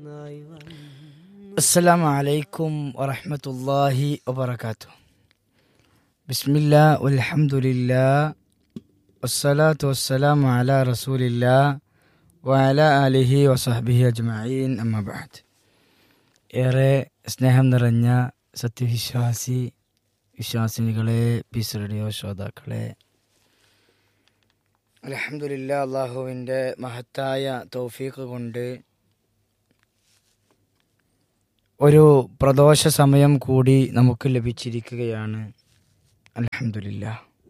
السلام عليكم ورحمة الله وبركاته بسم الله والحمد لله والصلاة والسلام على رسول الله وعلى آله وصحبه أجمعين أما بعد ഏറെ സ്നേഹം നിറഞ്ഞ സത്യവിശ്വാസി വിശ്വാസിനികളെ പീസ് റേഡിയോ ശ്രോതാക്കളെ അലഹമുല്ല അള്ളാഹുവിൻ്റെ മഹത്തായ തൗഫീഖ് കൊണ്ട് ഒരു പ്രദോഷ സമയം കൂടി നമുക്ക് ലഭിച്ചിരിക്കുകയാണ് അലഹമില്ല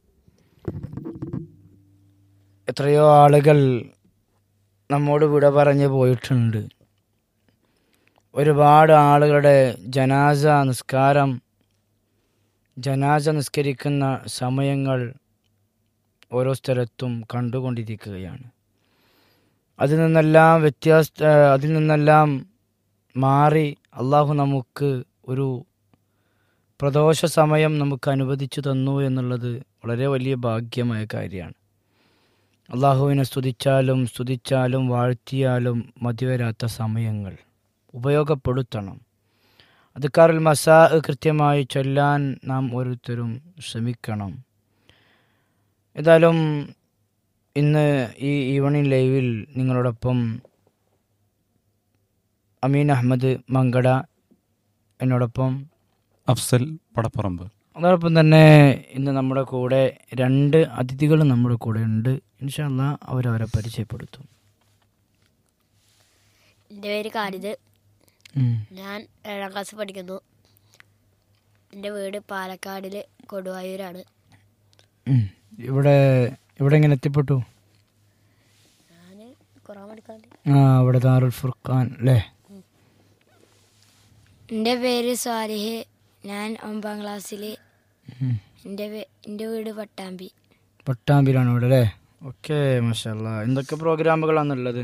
എത്രയോ ആളുകൾ നമ്മോട് വിട പറഞ്ഞു പോയിട്ടുണ്ട് ഒരുപാട് ആളുകളുടെ ജനാസ നിസ്കാരം ജനാസ നിസ്കരിക്കുന്ന സമയങ്ങൾ ഓരോ സ്ഥലത്തും കണ്ടുകൊണ്ടിരിക്കുകയാണ് അതിൽ നിന്നെല്ലാം വ്യത്യാസ അതിൽ നിന്നെല്ലാം മാറി അള്ളാഹു നമുക്ക് ഒരു പ്രദോഷ സമയം നമുക്ക് അനുവദിച്ചു തന്നു എന്നുള്ളത് വളരെ വലിയ ഭാഗ്യമായ കാര്യമാണ് അള്ളാഹുവിനെ സ്തുതിച്ചാലും സ്തുതിച്ചാലും വാഴ്ത്തിയാലും മതിവരാത്ത സമയങ്ങൾ ഉപയോഗപ്പെടുത്തണം അതുക്കാറിൽ മസാ കൃത്യമായി ചൊല്ലാൻ നാം ഓരോരുത്തരും ശ്രമിക്കണം ഏതായാലും ഇന്ന് ഈ ഈവണിംഗ് ലൈവിൽ നിങ്ങളോടൊപ്പം അമീൻ അഹമ്മദ് മങ്കട എന്നോടൊപ്പം അഫ്സൽ പടപ്പറമ്പ് അതോടൊപ്പം തന്നെ ഇന്ന് നമ്മുടെ കൂടെ രണ്ട് അതിഥികൾ നമ്മുടെ കൂടെ ഉണ്ട് ഇൻഷാല്ല അവരവരെ പരിചയപ്പെടുത്തും എൻ്റെ പേര് കാലിദ് ഉം. ഞാൻ ഏഴാം ക്ലാസ് പഠിക്കുന്നു എൻ്റെ വീട് പാലക്കാടിൽ കൊടുവായൂരാണ് ഉം. ഇവിടെ ഇവിടെ എങ്ങനെ എത്തിപ്പെട്ടു ഞാൻ കുറേ മണിക്കാണ്ട് ആ ഇവിടെ ദാറുൽ ഫുർഖാൻ അല്ലേ എൻ്റെ പേര് സ്വാലിഹ് ഞാൻ ഒമ്പതാം ക്ലാസ്സിൽ ഉം. എൻ്റെ വേ- എൻ്റെ വീട് പട്ടാമ്പി പട്ടാമ്പിലാണ് ഇവിടെ അല്ലേ ഓക്കെ മഷാല്ല എന്തൊക്കെ പ്രോഗ്രാമുകളാണുള്ളത്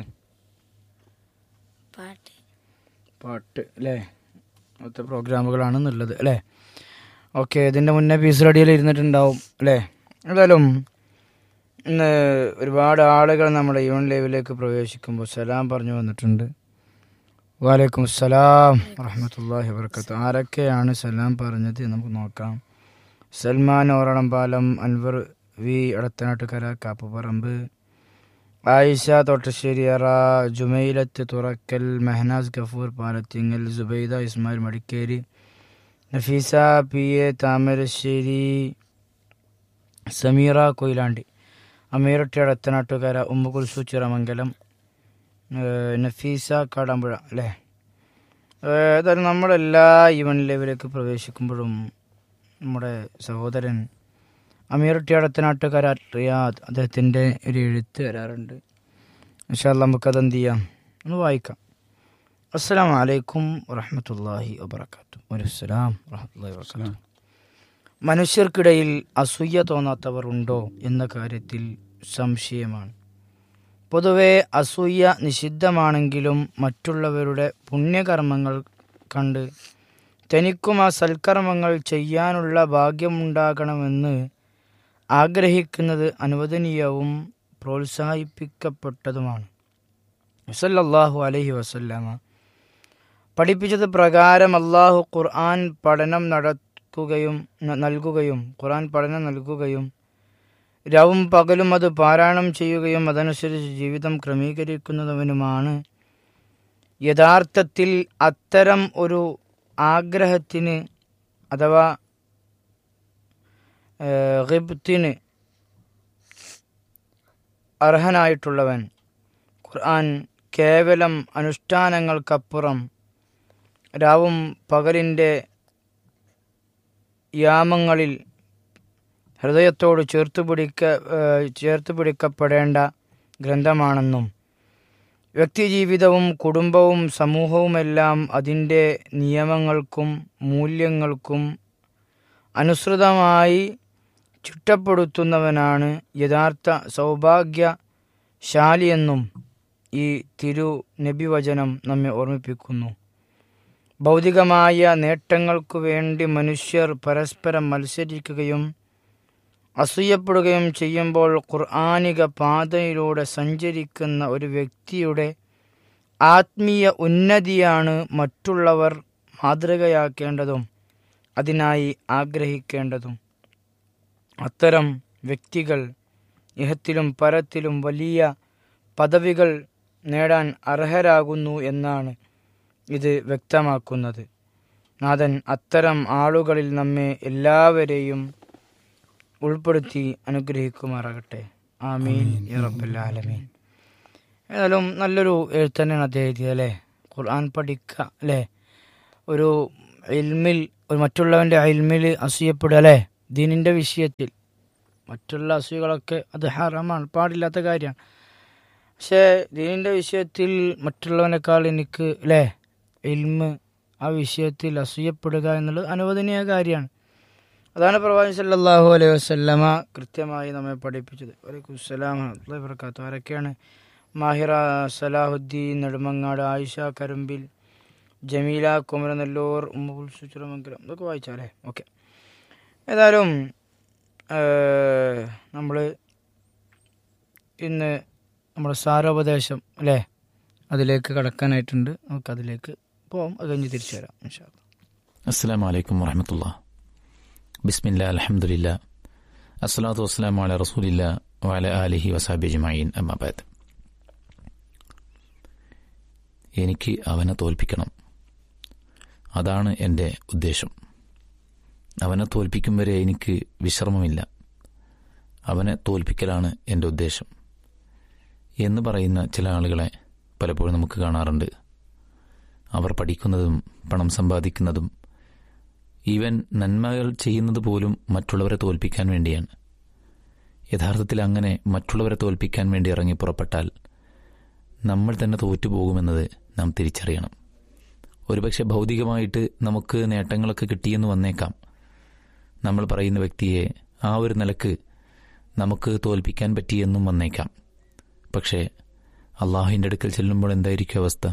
പാട്ട് പാട്ട് അല്ലേ അങ്ങനത്തെ പ്രോഗ്രാമുകളാണെന്നുള്ളത് അല്ലേ ഓക്കെ ഇതിൻ്റെ മുന്നേ പീസ് റെഡിയിൽ ഇരുന്നിട്ടുണ്ടാവും അല്ലേ ഏതായാലും ഇന്ന് ഒരുപാട് ആളുകൾ നമ്മുടെ ഈവൻ ലൈവിലേക്ക് പ്രവേശിക്കുമ്പോൾ സലാം പറഞ്ഞു വന്നിട്ടുണ്ട് വാലൈക്കും സലാം വറഹമത്തല്ലാഹി വർക്കത്ത് ആരൊക്കെയാണ് സലാം പറഞ്ഞത് എന്ന് നമുക്ക് നോക്കാം Salman Oralampalam Anwar V Edathanattukara Kappuparamba Ayisha Thottasseriyara Jumailath Thurakkal Mehnaz Gafoor Palathingal Subaida Ismail Madikeri Nafeesa P A Thamarassery Sameera Koyilandy Ameeratty Adathanattukara Ummukulsu Chiramangalam ഏഹ് നഫീസ കാടാമ്പുഴ അല്ലേ ഏഹ് ഏതായാലും നമ്മളെല്ലാ ഈവൻ ലെവലിലേക്ക് പ്രവേശിക്കുമ്പോഴും നമ്മുടെ സഹോദരൻ അമീറട്ടി അടത്തനാട്ടുകര റിയാദ് അദ്ദേഹത്തിൻ്റെ ഒരു എഴുത്ത് വരാറുണ്ട് ഇൻഷാല്ല നമുക്കത് എന്ത് ചെയ്യാം ഒന്ന് വായിക്കാം അസ്സലാം വലൈക്കും വറഹമത്തല്ലാഹി വബർക്കാത്തു വലൈസ്സലാം വറഹമത്തല്ലാഹി വബർക്കാത്തു മനുഷ്യർക്കിടയിൽ അസൂയ തോന്നാത്തവർ ഉണ്ടോ എന്ന കാര്യത്തിൽ സംശയമാണ് പൊതുവെ അസൂയ നിഷിദ്ധമാണെങ്കിലും മറ്റുള്ളവരുടെ പുണ്യകർമ്മങ്ങൾ കണ്ട് തനിക്കും ആ സൽക്കർമ്മങ്ങൾ ചെയ്യാനുള്ള ഭാഗ്യമുണ്ടാകണമെന്ന് ആഗ്രഹിക്കുന്നത് അനുവദനീയവും പ്രോത്സാഹിപ്പിക്കപ്പെട്ടതുമാണ് വസല്ലല്ലാഹു അലൈഹി വസല്ലമ പഠിപ്പിച്ചത് പ്രകാരം അള്ളാഹു ഖുർആൻ പഠനം നടക്കുകയും ന- നൽകുകയും ഖുർആൻ പഠനം നൽകുകയും രവും പകലും അത് പാരായണം ചെയ്യുകയും അതനുസരിച്ച് ജീവിതം ക്രമീകരിക്കുന്നവനുമാണ് യഥാർത്ഥത്തിൽ അത്തരം ഒരു ആഗ്രഹത്തിന് അഥവാ ഏഹ്, ഖിബ്ത്തിന് അർഹനായിട്ടുള്ളവൻ ഖുർആൻ കേവലം അനുഷ്ഠാനങ്ങൾക്കപ്പുറം രാവും പകലിൻ്റെ യാമങ്ങളിൽ ഹൃദയത്തോട് ചേർത്ത് പിടിക്ക ഏഹ് ചേർത്ത് പിടിക്കപ്പെടേണ്ട ഗ്രന്ഥമാണെന്നും വ്യക്തിജീവിതവും കുടുംബവും സമൂഹവുമെല്ലാം അതിൻ്റെ നിയമങ്ങൾക്കും മൂല്യങ്ങൾക്കും അനുസൃതമായി ചിട്ടപ്പെടുത്തുന്നവനാണ് യഥാർത്ഥ സൗഭാഗ്യശാലിയെന്നും ഈ തിരു നബിവചനം നമ്മെ ഓർമ്മിപ്പിക്കുന്നു ഭൗതികമായ നേട്ടങ്ങൾക്കു വേണ്ടി മനുഷ്യർ പരസ്പരം മത്സരിക്കുകയും അസൂയപ്പെടുകയും ചെയ്യുമ്പോൾ ഖുർആാനിക പാതയിലൂടെ സഞ്ചരിക്കുന്ന ഒരു വ്യക്തിയുടെ ആത്മീയ ഉന്നതിയാണ് മറ്റുള്ളവർ മാതൃകയാക്കേണ്ടതും അതിനായി ആഗ്രഹിക്കേണ്ടതും അത്തരം വ്യക്തികൾ ഇഹത്തിലും പരത്തിലും വലിയ പദവികൾ നേടാൻ അർഹരാകുന്നു എന്നാണ് ഇത് വ്യക്തമാക്കുന്നത് നാഥൻ അത്തരം ആളുകളിൽ നമ്മെ എല്ലാവരെയും ഉൾപ്പെടുത്തി അനുഗ്രഹിക്കുമാറാകട്ടെ ആമീൻ യാ റബ്ബൽ ആലമീൻ ഏതായാലും നല്ലൊരു എഴുത്തന്നെയാണ് അദ്ദേഹത്തിന് അല്ലേ ഖുർആൻ പഠിക്കുക അല്ലേ ഒരു ഇൽമിൽ ഒരു മറ്റുള്ളവൻ്റെ ഇൽമിൽ അസൂയപ്പെടുക അല്ലേ ദീനിൻ്റെ വിഷയത്തിൽ മറ്റുള്ള അസൂയകളൊക്കെ അത് ഹറാമാണ് പാടില്ലാത്ത കാര്യമാണ് പക്ഷേ ദീനിൻ്റെ വിഷയത്തിൽ മറ്റുള്ളവനേക്കാൾ എനിക്ക് അല്ലേ ഇൽമ് ആ വിഷയത്തിൽ അസൂയപ്പെടുക എന്നുള്ളത് അനുവദനീയ കാര്യമാണ് അതാണ് പ്രവാചകൻ സല്ലല്ലാഹു അലൈഹി വസല്ലമ കൃത്യമായി നമ്മെ പഠിപ്പിച്ചത് വലൈക്കും അസ്സലാം വറഹ്മത്തുള്ളാഹി വബറകാതുഹു ആരൊക്കെയാണ് മാഹിറ സലാഹുദ്ദീൻ നെടുമങ്ങാട് ആയിഷ കരുമ്പിൽ ജമീല കുമരനെല്ലൂർ ഉമ്മുൽ സുചിറമംഗലം ഇതൊക്കെ വായിച്ചാലേ ഓക്കെ ഏതായാലും നമ്മൾ ഇന്ന് നമ്മുടെ സാരോപദേശം അല്ലേ അതിലേക്ക് കടക്കാനായിട്ടുണ്ട് നമുക്ക് അതിലേക്ക് പോവാം അത് കഴിഞ്ഞ് തിരിച്ചു വരാം ഇൻഷാ അല്ലാ. അസ്സാം വലൈക്കും വറഹമത്തുള്ള ബിസ്മില്ല അലഹമുല്ല അസ്സലാത്തു വസ്സലാമു അല റസൂലില്ല വല അലിഹി വസാബി അജ്മഈൻ അമ്മാബാദ് എനിക്ക് അവനെ തോൽപ്പിക്കണം അതാണ് എൻ്റെ ഉദ്ദേശം അവനെ തോൽപ്പിക്കും വരെ എനിക്ക് വിശ്രമമില്ല അവനെ തോൽപ്പിക്കലാണ് എൻ്റെ ഉദ്ദേശം എന്ന് പറയുന്ന ചില ആളുകളെ പലപ്പോഴും നമുക്ക് കാണാറുണ്ട് അവർ പഠിക്കുന്നതും പണം സമ്പാദിക്കുന്നതും ഈവൻ നന്മകൾ ചെയ്യുന്നത് പോലും മറ്റുള്ളവരെ തോൽപ്പിക്കാൻ വേണ്ടിയാണ് യഥാർത്ഥത്തിൽ അങ്ങനെ മറ്റുള്ളവരെ തോൽപ്പിക്കാൻ വേണ്ടി ഇറങ്ങി പുറപ്പെട്ടാൽ നമ്മൾ തന്നെ തോറ്റുപോകുമെന്നത് നാം തിരിച്ചറിയണം ഒരുപക്ഷെ ഭൗതികമായിട്ട് നമുക്ക് നേട്ടങ്ങളൊക്കെ കിട്ടിയെന്ന് വന്നേക്കാം നമ്മൾ പറയുന്ന വ്യക്തിയെ ആ ഒരു നിലക്ക് നമുക്ക് തോൽപ്പിക്കാൻ പറ്റിയെന്നും വന്നേക്കാം പക്ഷേ അള്ളാഹുവിൻ്റെ അടുക്കൽ ചെല്ലുമ്പോൾ എന്തായിരിക്കും അവസ്ഥ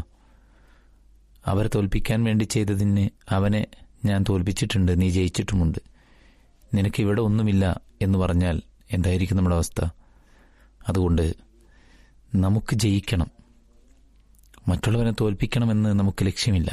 അവരെ തോൽപ്പിക്കാൻ വേണ്ടി ചെയ്തതിന് അവനെ ഞാൻ തോൽപ്പിച്ചിട്ടുണ്ട് നീ ജയിച്ചിട്ടുമുണ്ട് നിനക്ക് ഇവിടെ ഒന്നുമില്ല എന്ന് പറഞ്ഞാൽ എന്തായിരിക്കും നമ്മുടെ അവസ്ഥ അതുകൊണ്ട് നമുക്ക് ജയിക്കണം മറ്റുള്ളവരെ തോൽപ്പിക്കണമെന്ന് നമുക്ക് ലക്ഷ്യമില്ല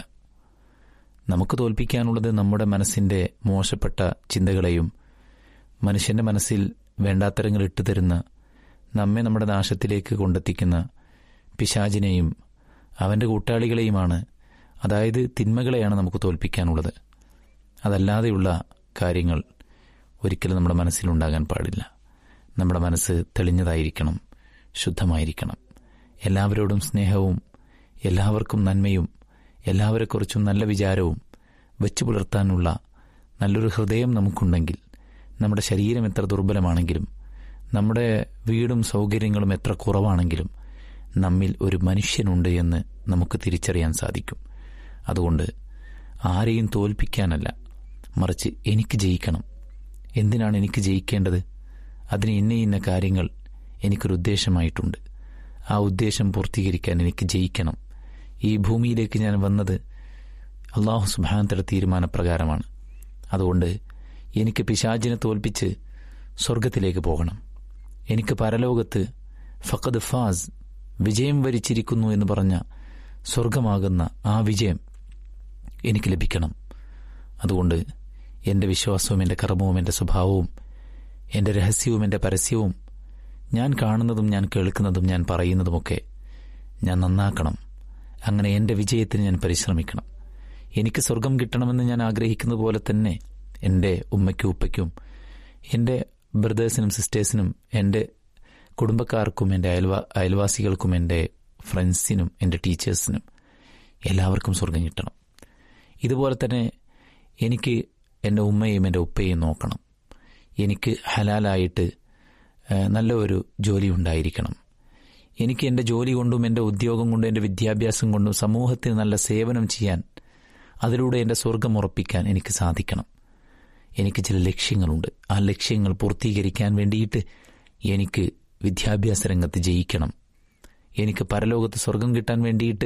നമുക്ക് തോൽപ്പിക്കാനുള്ളത് നമ്മുടെ മനസ്സിൻ്റെ മോശപ്പെട്ട ചിന്തകളെയും മനുഷ്യന്റെ മനസ്സിൽ വേണ്ടാത്തരങ്ങൾ ഇട്ടുതരുന്ന നമ്മെ നമ്മുടെ നാശത്തിലേക്ക് കൊണ്ടെത്തിക്കുന്ന പിശാചിനെയും അവൻ്റെ കൂട്ടാളികളെയുമാണ് അതായത് തിന്മകളെയാണ് നമുക്ക് തോൽപ്പിക്കാനുള്ളത് അതല്ലാതെയുള്ള കാര്യങ്ങൾ ഒരിക്കലും നമ്മുടെ മനസ്സിലുണ്ടാകാൻ പാടില്ല നമ്മുടെ മനസ്സ് തെളിഞ്ഞതായിരിക്കണം ശുദ്ധമായിരിക്കണം എല്ലാവരോടും സ്നേഹവും എല്ലാവർക്കും നന്മയും എല്ലാവരെക്കുറിച്ചും നല്ല വിചാരവും വെച്ചു പുലർത്താനുള്ള നല്ലൊരു ഹൃദയം നമുക്കുണ്ടെങ്കിൽ നമ്മുടെ ശരീരം എത്ര ദുർബലമാണെങ്കിലും നമ്മുടെ വീടും സൗകര്യങ്ങളും എത്ര കുറവാണെങ്കിലും നമ്മിൽ ഒരു മനുഷ്യനുണ്ട് എന്ന് നമുക്ക് തിരിച്ചറിയാൻ സാധിക്കും അതുകൊണ്ട് ആരെയും തോൽപ്പിക്കാനല്ല മറിച്ച് എനിക്ക് ജയിക്കണം എന്തിനാണ് എനിക്ക് ജയിക്കേണ്ടത് അതിന് ഇന്ന ഇന്ന കാര്യങ്ങൾ എനിക്കൊരു ഉദ്ദേശമായിട്ടുണ്ട് ആ ഉദ്ദേശം പൂർത്തീകരിക്കാൻ എനിക്ക് ജയിക്കണം ഈ ഭൂമിയിലേക്ക് ഞാൻ വന്നത് അള്ളാഹു സുബാനത്തയുടെ തീരുമാനപ്രകാരമാണ് അതുകൊണ്ട് എനിക്ക് പിശാചിനെ തോൽപ്പിച്ച് സ്വർഗത്തിലേക്ക് പോകണം എനിക്ക് പരലോകത്ത് ഫഖദ് ഫാസ് വിജയം വരിച്ചിരിക്കുന്നു എന്ന് പറഞ്ഞ സ്വർഗമാകുന്ന ആ വിജയം എനിക്ക് ലഭിക്കണം അതുകൊണ്ട് എൻ്റെ വിശ്വാസവും എൻ്റെ കർമ്മവും എൻ്റെ സ്വഭാവവും എൻ്റെ രഹസ്യവും എൻ്റെ പരസ്യവും ഞാൻ കാണുന്നതും ഞാൻ കേൾക്കുന്നതും ഞാൻ പറയുന്നതുമൊക്കെ ഞാൻ നന്നാക്കണം അങ്ങനെ എൻ്റെ വിജയത്തിന് ഞാൻ പരിശ്രമിക്കണം എനിക്ക് സ്വർഗം കിട്ടണമെന്ന് ഞാൻ ആഗ്രഹിക്കുന്നത് പോലെ തന്നെ എൻ്റെ ഉമ്മയ്ക്കും ഉപ്പയ്ക്കും എൻ്റെ ബ്രദേഴ്സിനും സിസ്റ്റേഴ്സിനും എൻ്റെ കുടുംബക്കാർക്കും എൻ്റെ അയൽവാ അയൽവാസികൾക്കും എൻ്റെ ഫ്രണ്ട്സിനും എൻ്റെ ടീച്ചേഴ്സിനും എല്ലാവർക്കും സ്വർഗം കിട്ടണം ഇതുപോലെ തന്നെ എനിക്ക് എൻ്റെ ഉമ്മയും എൻ്റെ ഉപ്പയും നോക്കണം എനിക്ക് ഹലാലായിട്ട് ഏഹ്, നല്ല ഒരു ജോലി ഉണ്ടായിരിക്കണം എനിക്ക് എൻ്റെ ജോലി കൊണ്ടും എൻ്റെ ഉദ്യോഗം കൊണ്ടും എൻ്റെ വിദ്യാഭ്യാസം കൊണ്ടും സമൂഹത്തിന് നല്ല സേവനം ചെയ്യാൻ അതിലൂടെ എൻ്റെ സ്വർഗം ഉറപ്പിക്കാൻ എനിക്ക് സാധിക്കണം എനിക്ക് ചില ലക്ഷ്യങ്ങളുണ്ട് ആ ലക്ഷ്യങ്ങൾ പൂർത്തീകരിക്കാൻ വേണ്ടിയിട്ട് എനിക്ക് വിദ്യാഭ്യാസ രംഗത്ത് ജയിക്കണം എനിക്ക് പരലോകത്ത് സ്വർഗം കിട്ടാൻ വേണ്ടിയിട്ട്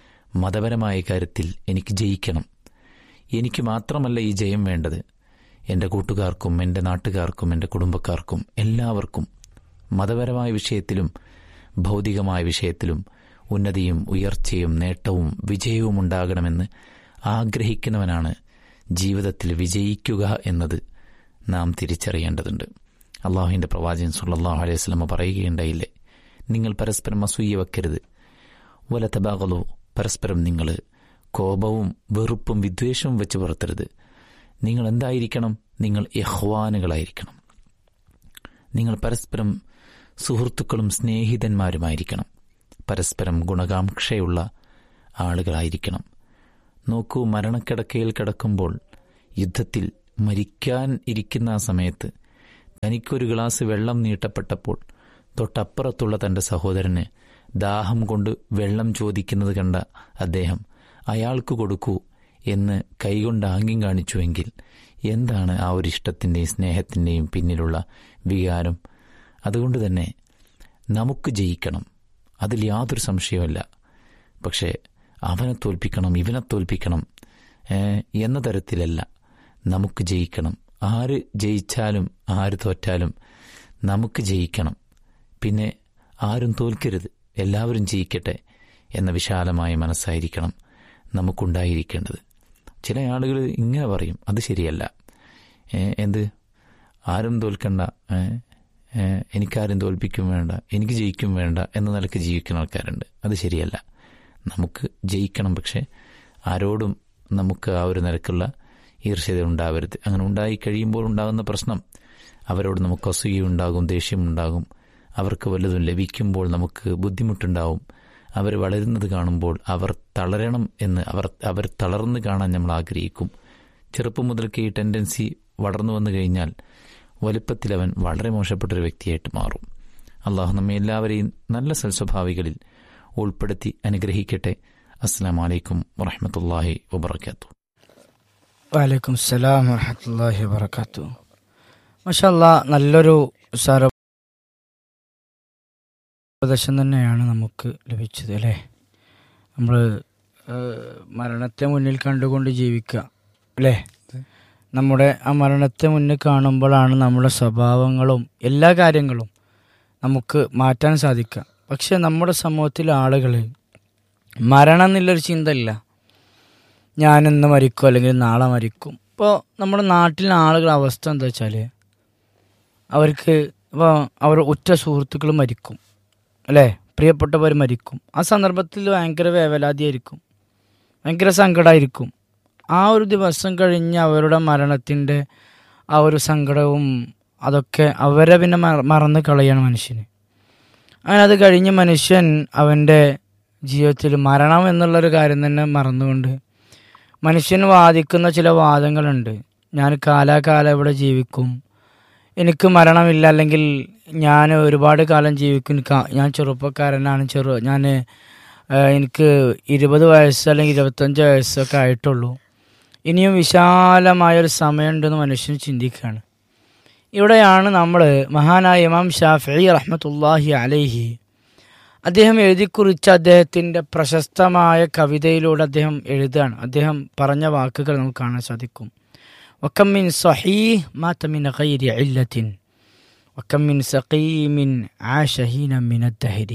മതപരമായ കാര്യത്തിൽ എനിക്ക് ജയിക്കണം എനിക്ക് മാത്രമല്ല ഈ ജയം വേണ്ടത് എൻ്റെ കൂട്ടുകാർക്കും എൻ്റെ നാട്ടുകാർക്കും എൻ്റെ കുടുംബക്കാർക്കും എല്ലാവർക്കും മതപരമായ വിഷയത്തിലും ഭൗതികമായ വിഷയത്തിലും ഉന്നതിയും ഉയർച്ചയും നേട്ടവും വിജയവും ഉണ്ടാകണമെന്ന് ആഗ്രഹിക്കുന്നവനാണ് ജീവിതത്തിൽ വിജയിക്കുക എന്നത് നാം തിരിച്ചറിയേണ്ടതുണ്ട് അള്ളാഹുവിൻ്റെ പ്രവാചകൻ സുല്ലാഹു അലൈഹി സ്വലമ പറയുകയുണ്ടായില്ലേ നിങ്ങൾ പരസ്പരം അസൂയ വെക്കരുത് വലത്തബാകലോ പരസ്പരം നിങ്ങൾ കോപവും വെറുപ്പും വിദ്വേഷവും വെച്ച് പുറത്തരുത് നിങ്ങൾ എന്തായിരിക്കണം നിങ്ങൾ യഹ്വാനുകളായിരിക്കണം നിങ്ങൾ പരസ്പരം സുഹൃത്തുക്കളും സ്നേഹിതന്മാരുമായിരിക്കണം പരസ്പരം ഗുണകാംക്ഷയുള്ള ആളുകളായിരിക്കണം നോക്കൂ മരണക്കിടക്കയിൽ കിടക്കുമ്പോൾ യുദ്ധത്തിൽ മരിക്കാൻ ഇരിക്കുന്ന ആ സമയത്ത് തനിക്കൊരു ഗ്ലാസ് വെള്ളം നീട്ടപ്പെട്ടപ്പോൾ തൊട്ടപ്പുറത്തുള്ള തന്റെ സഹോദരന് ദാഹം കൊണ്ട് വെള്ളം ചോദിക്കുന്നത് കണ്ട അദ്ദേഹം അയാൾക്ക് കൊടുക്കൂ എന്ന് കൈകൊണ്ട് ആംഗ്യം കാണിച്ചുവെങ്കിൽ എന്താണ് ആ ഒരു ഇഷ്ടത്തിൻ്റെയും സ്നേഹത്തിൻ്റെയും പിന്നിലുള്ള വികാരം അതുകൊണ്ട് തന്നെ നമുക്ക് ജയിക്കണം അതിൽ യാതൊരു സംശയമല്ല പക്ഷേ അവനെ തോൽപ്പിക്കണം ഇവനെ തോൽപ്പിക്കണം എന്ന തരത്തിലല്ല നമുക്ക് ജയിക്കണം ആര് ജയിച്ചാലും ആര് തോറ്റാലും നമുക്ക് ജയിക്കണം പിന്നെ ആരും തോൽക്കരുത് എല്ലാവരും ജയിക്കട്ടെ എന്ന വിശാലമായ മനസ്സായിരിക്കണം നമുക്കുണ്ടായിരിക്കേണ്ടത് ചില ആളുകൾ ഇങ്ങനെ പറയും അത് ശരിയല്ല എന്ത് ആരും തോൽക്കണ്ട എനിക്കാരും തോൽപ്പിക്കും വേണ്ട എനിക്ക് ജയിക്കും വേണ്ട എന്ന നിലക്ക് ജീവിക്കുന്ന ആൾക്കാരുണ്ട് അത് ശരിയല്ല നമുക്ക് ജയിക്കണം പക്ഷേ ആരോടും നമുക്ക് ആ ഒരു നിലക്കുള്ള ഈർഷ്യത ഉണ്ടാവരുത് അങ്ങനെ ഉണ്ടായി കഴിയുമ്പോൾ ഉണ്ടാകുന്ന പ്രശ്നം അവരോട് നമുക്ക് അസൂയുണ്ടാകും ദേഷ്യമുണ്ടാകും അവർക്ക് വല്ലതും ലഭിക്കുമ്പോൾ നമുക്ക് ബുദ്ധിമുട്ടുണ്ടാവും അവർ വളരുന്നത് കാണുമ്പോൾ അവർ തളരണം എന്ന് അവർ അവർ തളർന്ന് കാണാൻ നമ്മൾ ആഗ്രഹിക്കും ചെറുപ്പം മുതൽക്ക് ഈ ടെൻഡൻസി വളർന്നു വന്നു കഴിഞ്ഞാൽ വലുപ്പത്തിൽ അവൻ വളരെ മോശപ്പെട്ട ഒരു വ്യക്തിയായിട്ട് മാറും അള്ളാഹു നമ്മെ എല്ലാവരെയും നല്ല സൽസ്വഭാവികളിൽ ഉൾപ്പെടുത്തി അനുഗ്രഹിക്കട്ടെ അസ്സാം വലൈക്കും വറഹമത്തല്ലാഹി വബർക്കാത്തു വലൈക്കും സ്സലാം വറഹമത്തല്ലാഹി വബർക്കാത്തു മഷല്ല നല്ലൊരു സാര ഉപദേശം തന്നെയാണ് നമുക്ക് ലഭിച്ചത് അല്ലേ നമ്മൾ മരണത്തെ മുന്നിൽ കണ്ടുകൊണ്ട് ജീവിക്കുക അല്ലേ നമ്മുടെ ആ മരണത്തെ മുന്നിൽ കാണുമ്പോഴാണ് നമ്മുടെ സ്വഭാവങ്ങളും എല്ലാ കാര്യങ്ങളും നമുക്ക് മാറ്റാൻ സാധിക്കുക പക്ഷെ നമ്മുടെ സമൂഹത്തിലെ ആളുകൾ മരണം എന്നുള്ളൊരു ചിന്തയില്ല ഞാനിന്ന് മരിക്കും അല്ലെങ്കിൽ നാളെ മരിക്കും ഇപ്പോൾ നമ്മുടെ നാട്ടിലെ ആളുകളുടെ അവസ്ഥ എന്താ വെച്ചാൽ അവർക്ക് ഇപ്പോൾ അവർ ഉറ്റ സുഹൃത്തുക്കൾ മരിക്കും അല്ലേ പ്രിയപ്പെട്ടവർ മരിക്കും ആ സന്ദർഭത്തിൽ ഭയങ്കര വേവലാതിയായിരിക്കും ഭയങ്കര സങ്കടമായിരിക്കും ആ ഒരു ദിവസം കഴിഞ്ഞ് അവരുടെ മരണത്തിൻ്റെ ആ ഒരു സങ്കടവും അതൊക്കെ അവരെ പിന്നെ മറന്ന് കളയാണ് മനുഷ്യന് അങ്ങനെ അത് കഴിഞ്ഞ് മനുഷ്യൻ അവൻ്റെ ജീവിതത്തിൽ മരണം എന്നുള്ളൊരു കാര്യം തന്നെ മറന്നുകൊണ്ട് മനുഷ്യൻ വാദിക്കുന്ന ചില വാദങ്ങളുണ്ട് ഞാൻ കാലാകാലം ഇവിടെ ജീവിക്കും എനിക്ക് മരണമില്ല അല്ലെങ്കിൽ ഞാൻ ഒരുപാട് കാലം ജീവിക്കും ഞാൻ ചെറുപ്പക്കാരനാണ് ചെറു ഞാൻ എനിക്ക് ഇരുപത് വയസ്സ് അല്ലെങ്കിൽ ഇരുപത്തഞ്ച് വയസ്സൊക്കെ ആയിട്ടുള്ളൂ ഇനിയും വിശാലമായൊരു സമയമുണ്ടെന്ന് മനുഷ്യൻ ചിന്തിക്കുകയാണ് ഇവിടെയാണ് നമ്മൾ മഹാനായ ഇമാം ഷാഫി റഹ്മത്തുല്ലാഹി അലൈഹി അദ്ദേഹം എഴുതിക്കുറിച്ച അദ്ദേഹത്തിൻ്റെ പ്രശസ്തമായ കവിതയിലൂടെ അദ്ദേഹം എഴുതുകയാണ് അദ്ദേഹം പറഞ്ഞ വാക്കുകൾ നമുക്ക് കാണാൻ സാധിക്കും وكم من صحيح مات من غير علة وكم من سقيم عاش هينا من الدهر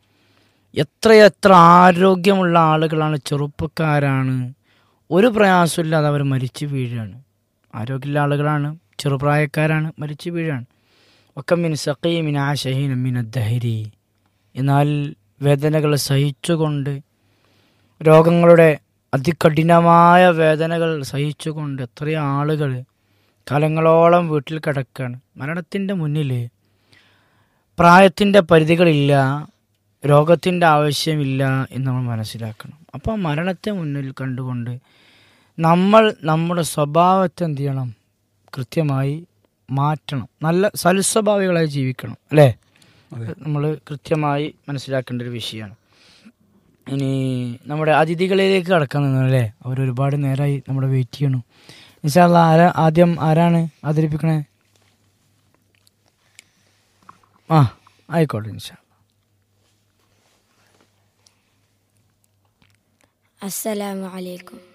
എത്രയെത്ര ആരോഗ്യമുള്ള ആളുകളാണ് ചെറുപ്പക്കാരാണ് ഒരു പ്രയാസമില്ലാതെ അവർ മരിച്ചു വീഴുകയാണ് ആരോഗ്യമുള്ള ആളുകളാണ് ചെറുപ്രായക്കാരാണ് മരിച്ചു വീഴുകയാണ് ഒക്കെ മിൻ സഖീമിൻ ആ ഷഹീൻ മിൻ ദഹരി എന്നാൽ വേദനകൾ സഹിച്ചുകൊണ്ട് രോഗങ്ങളുടെ അതികഠിനമായ വേദനകൾ സഹിച്ചുകൊണ്ട് എത്രയോ ആളുകൾ കാലങ്ങളോളം വീട്ടിൽ കിടക്കുകയാണ് മരണത്തിൻ്റെ മുന്നിൽ പ്രായത്തിൻ്റെ പരിധികളില്ല രോഗത്തിൻ്റെ ആവശ്യമില്ല എന്ന് നമ്മൾ മനസ്സിലാക്കണം അപ്പോൾ മരണത്തെ മുന്നിൽ കണ്ടുകൊണ്ട് നമ്മൾ നമ്മുടെ സ്വഭാവത്തെ എന്ത് ചെയ്യണം കൃത്യമായി മാറ്റണം നല്ല സൽസ്വഭാവികളായി ജീവിക്കണം അല്ലേ നമ്മൾ കൃത്യമായി മനസ്സിലാക്കേണ്ട ഒരു വിഷയമാണ് ഇനി നമ്മുടെ അതിഥികളിലേക്ക് കടക്കാൻ നിന്നു അല്ലേ അവർ ഒരുപാട് നേരമായി നമ്മുടെ വെയിറ്റ് ചെയ്യണു നിശാല്ല ആരാ ആദ്യം ആരാണ് അവതരിപ്പിക്കണേ ആ ആയിക്കോട്ടെ നിശാ അസ്സലാമു അലൈക്കും